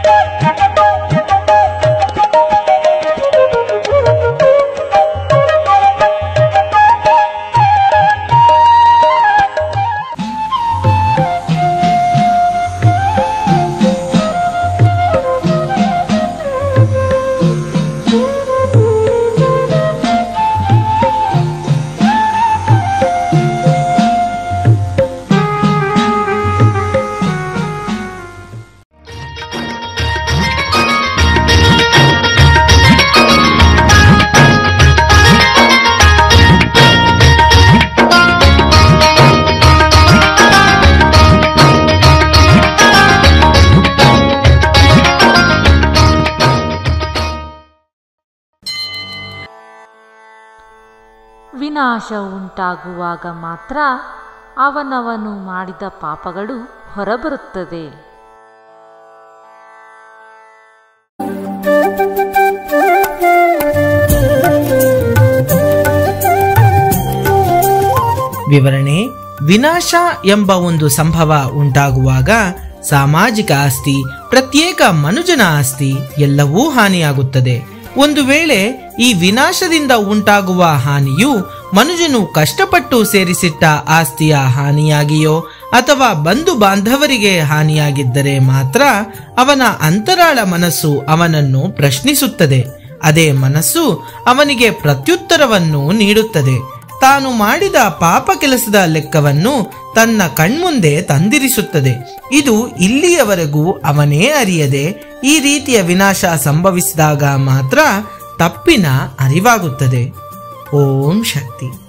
ವಿನಾಶ ಉಂಟಾಗುವಾಗ ಮಾತ್ರ ಅವನವನು ಮಾಡಿದ ಪಾಪಗಳು ಹೊರಬರುತ್ತದೆ ವಿವರಣೆ ವಿನಾಶ ಎಂಬ ಒಂದು ಸಂಭವ ಉಂಟಾಗುವಾಗ ಸಾಮಾಜಿಕ ಆಸ್ತಿ ಪ್ರತ್ಯೇಕ ಮನುಜನ ಆಸ್ತಿ ಎಲ್ಲವೂ ಹಾನಿಯಾಗುತ್ತದೆ ಒಂದು ವೇಳೆ ಈ ವಿನಾಶದಿಂದ ಉಂಟಾಗುವ ಹಾನಿಯು ಮನುಜನು ಕಷ್ಟಪಟ್ಟು ಸೇರಿಸಿಟ್ಟ ಆಸ್ತಿಯ ಹಾನಿಯಾಗಿಯೋ ಅಥವಾ ಬಂಧು ಬಾಂಧವರಿಗೆ ಹಾನಿಯಾಗಿದ್ದರೆ ಮಾತ್ರ ಅವನ ಅಂತರಾಳ ಮನಸ್ಸು ಅವನನ್ನು ಪ್ರಶ್ನಿಸುತ್ತದೆ ಅದೇ ಮನಸ್ಸು ಅವನಿಗೆ ಪ್ರತ್ಯುತ್ತರವನ್ನು ನೀಡುತ್ತದೆ ತಾನು ಮಾಡಿದ ಪಾಪ ಕೆಲಸದ ಲೆಕ್ಕವನ್ನು ತನ್ನ ಕಣ್ಮುಂದೆ ತಂದಿರಿಸುತ್ತದೆ ಇದು ಇಲ್ಲಿಯವರೆಗೂ ಅವನೇ ಅರಿಯದೆ ಈ ರೀತಿಯ ವಿನಾಶ ಸಂಭವಿಸಿದಾಗ ಮಾತ್ರ ತಪ್ಪಿನ ಅರಿವಾಗುತ್ತದೆ ಓಂ ಶಕ್ತಿ